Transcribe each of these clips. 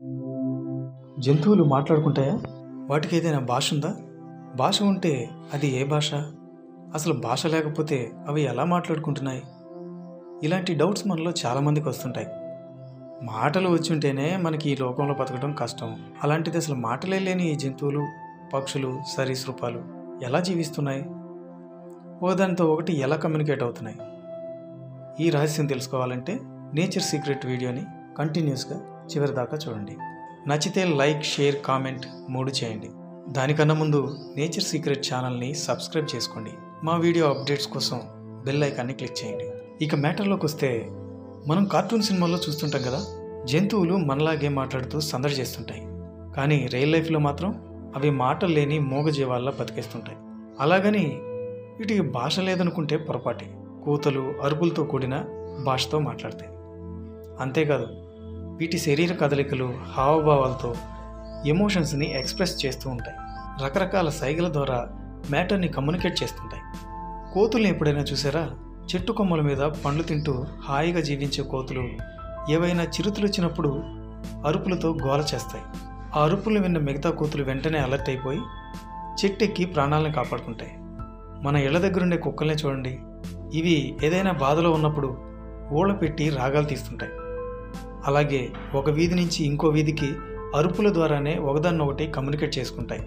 జంతువులు మాట్లాడుకుంటాయా వాటికి ఏదైనా భాష ఉందా భాష ఉంటే అది ఏ భాష అసలు భాష లేకపోతే అవి ఎలా మాట్లాడుకుంటున్నాయి ఇలాంటి డౌట్స్ మనలో చాలామందికి వస్తుంటాయి మాటలు వచ్చి ఉంటేనే మనకి ఈ లోకంలో బతకడం కష్టం అలాంటిది అసలు మాటలే లేని ఈ జంతువులు పక్షులు సరీసృపాలు ఎలా జీవిస్తున్నాయి ఒకదానితో ఒకటి ఎలా కమ్యూనికేట్ అవుతున్నాయి ఈ రహస్యం తెలుసుకోవాలంటే నేచర్ సీక్రెట్ వీడియోని కంటిన్యూస్గా చివరి దాకా చూడండి నచ్చితే లైక్ షేర్ కామెంట్ మూడు చేయండి దానికన్నా ముందు నేచర్ సీక్రెట్ ఛానల్ని సబ్స్క్రైబ్ చేసుకోండి మా వీడియో అప్డేట్స్ కోసం బెల్ ఐకాన్ని క్లిక్ చేయండి ఇక మ్యాటర్లోకి వస్తే మనం కార్టూన్ సినిమాల్లో చూస్తుంటాం కదా జంతువులు మనలాగే మాట్లాడుతూ సందడి చేస్తుంటాయి కానీ రియల్ లైఫ్లో మాత్రం అవి మాటలు లేని మూగజీవాల్లా బతికేస్తుంటాయి అలాగని వీటికి భాష లేదనుకుంటే పొరపాటే కూతలు అరుపులతో కూడిన భాషతో మాట్లాడతాయి అంతేకాదు వీటి శరీర కదలికలు హావభావాలతో ఎమోషన్స్ని ఎక్స్ప్రెస్ చేస్తూ ఉంటాయి రకరకాల సైగల ద్వారా మ్యాటర్ని కమ్యూనికేట్ చేస్తుంటాయి కోతుల్ని ఎప్పుడైనా చూసారా చెట్టు కొమ్మల మీద పండ్లు తింటూ హాయిగా జీవించే కోతులు ఏవైనా చిరుతులు వచ్చినప్పుడు అరుపులతో గోల చేస్తాయి ఆ అరుపులు విన్న మిగతా కోతులు వెంటనే అలర్ట్ అయిపోయి చెట్టెక్కి ప్రాణాలను కాపాడుకుంటాయి మన ఇళ్ల దగ్గరుండే కుక్కల్ని చూడండి ఇవి ఏదైనా బాధలో ఉన్నప్పుడు ఊళ్ళ పెట్టి రాగాలు తీస్తుంటాయి అలాగే ఒక వీధి నుంచి ఇంకో వీధికి అరుపుల ద్వారానే ఒకదాన్నొకటి కమ్యూనికేట్ చేసుకుంటాయి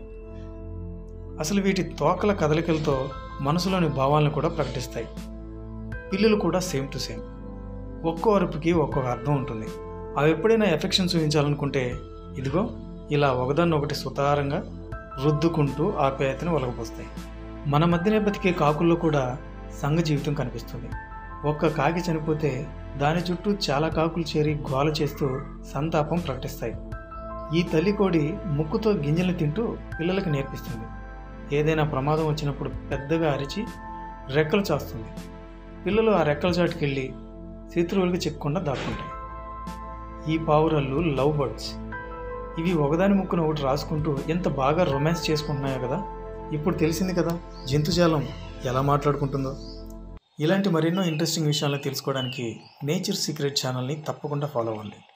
అసలు వీటి తోకల కదలికలతో మనసులోని భావాలను కూడా ప్రకటిస్తాయి పిల్లులు కూడా సేమ్ టు సేమ్ ఒక్కో అరుపుకి ఒక్కొక్క అర్థం ఉంటుంది అవి ఎప్పుడైనా ఎఫెక్షన్ చూపించాలనుకుంటే ఇదిగో ఇలా ఒకదాన్నొకటి సుతారంగా రుద్దుకుంటూ ఆప్యాయతను ఒలగపోస్తాయి మన మధ్యనే బతికే కాకుల్లో కూడా సంఘ జీవితం కనిపిస్తుంది ఒక్క కాకి చనిపోతే దాని చుట్టూ చాలా కాకులు చేరి గోల చేస్తూ సంతాపం ప్రకటిస్తాయి ఈ తల్లి కోడి ముక్కుతో గింజలు తింటూ పిల్లలకు నేర్పిస్తుంది ఏదైనా ప్రమాదం వచ్చినప్పుడు పెద్దగా అరిచి రెక్కలు చాస్తుంది పిల్లలు ఆ రెక్కల చాటుకెళ్ళి శత్రువులకు చిక్కకుండా దాక్కుంటాయి ఈ పావురాళ్ళు లవ్ బర్డ్స్ ఇవి ఒకదాని ముక్కున ఒకటి రాసుకుంటూ ఎంత బాగా రొమాన్స్ చేసుకుంటున్నాయో కదా ఇప్పుడు తెలిసింది కదా జంతుజాలం ఎలా మాట్లాడుకుంటుందో ఇలాంటి మరెన్నో ఇంట్రెస్టింగ్ విషయాలను తెలుసుకోవడానికి నేచర్ సీక్రెట్ ఛానల్ని తప్పకుండా ఫాలో అవ్వండి